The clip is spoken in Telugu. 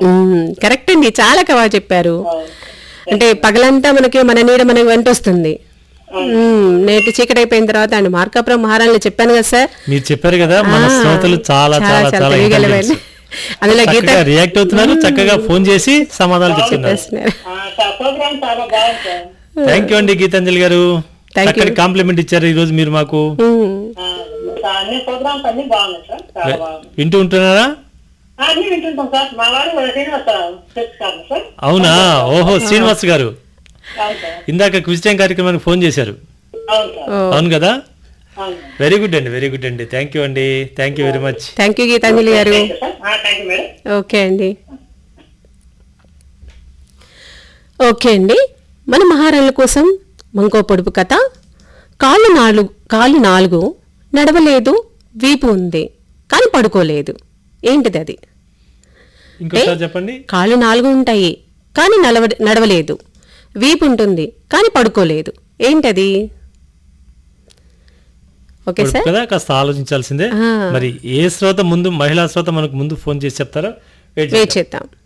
మ్మ్. కరెక్ట్ అండి చాలా బాగా చెప్పారు అంటే పగలంతా మనకి మన నీడ మనకి వెంట వస్తుంది మ్మ్. నేటి చీకటి అయిపోయిన తర్వాత అండి మార్కాపురం మహారాణి చెప్పాను కదా సార్ మీరు చెప్పారు కదా మన ఆ, శ్రోతలు చాలా చాలా చాలా తెలియగలవండి. అందులో గీత చక్కగా రియాక్ట్ అవుతున్నారు చక్కగా ఫోన్ చేసి సమాధానాలు చెప్తున్నారు చేస్తున్నారు. ప్రోగ్రామ్ చాలా బాగుంది సార్ థ్యాంక్ యూ అండి గీతాంజలి గారు Thank you. చక్కటి కాంప్లిమెంట్ ఇచ్చారు ఈ రోజు మీరు మాకు మ్మ్. ఆ, అన్ని ప్రోగ్రామ్స్ అన్ని బాగున్నాయి సార్ చాలా బాగుంది వింటూ ఉంటున్నారా ఆ, అన్ని వింటుంటాం సార్ మా వాడు శ్రీనివాస చెప్తాను సార్ అవునా ఓహో శ్రీనివాస్ గారు అవును సార్ ఇందాక క్విజ్ టైం కార్యక్రమానికి ఫోన్ చేశారు అవును సార్ ఓ, అవును కదా అవును వెరీ గుడ్ అండి వెరీ గుడ్ అండి థ్యాంక్ యూ అండి thank you very much thank you Geetanjali గారు thank you sir thank you madam okay అండి ఓకే అండి మన మహారాణుల కోసం ఇంకో పొడుపు కథ కాళ్ళు నాలుగు కాళ్ళు నాలుగు నడవలేదు వీపు ఉంది కానీ పడుకోలేదు ఏంటిది అది ఇంకోసారి చెప్పండి కాళ్ళు నాలుగు ఉంటాయి కానీ నడవ నడవలేదు వీపు ఉంటుంది కానీ పడుకోలేదు ఏంటది ఓకే సార్ కదా కాస్త ఆలోచించాల్సిందే ఆ. మరి ఏ శ్రోత ముందు మహిళా శ్రోత మనకు ముందు ఫోన్ చేసి చెప్తారా వెయిట్ వెయిట్ చేద్దాం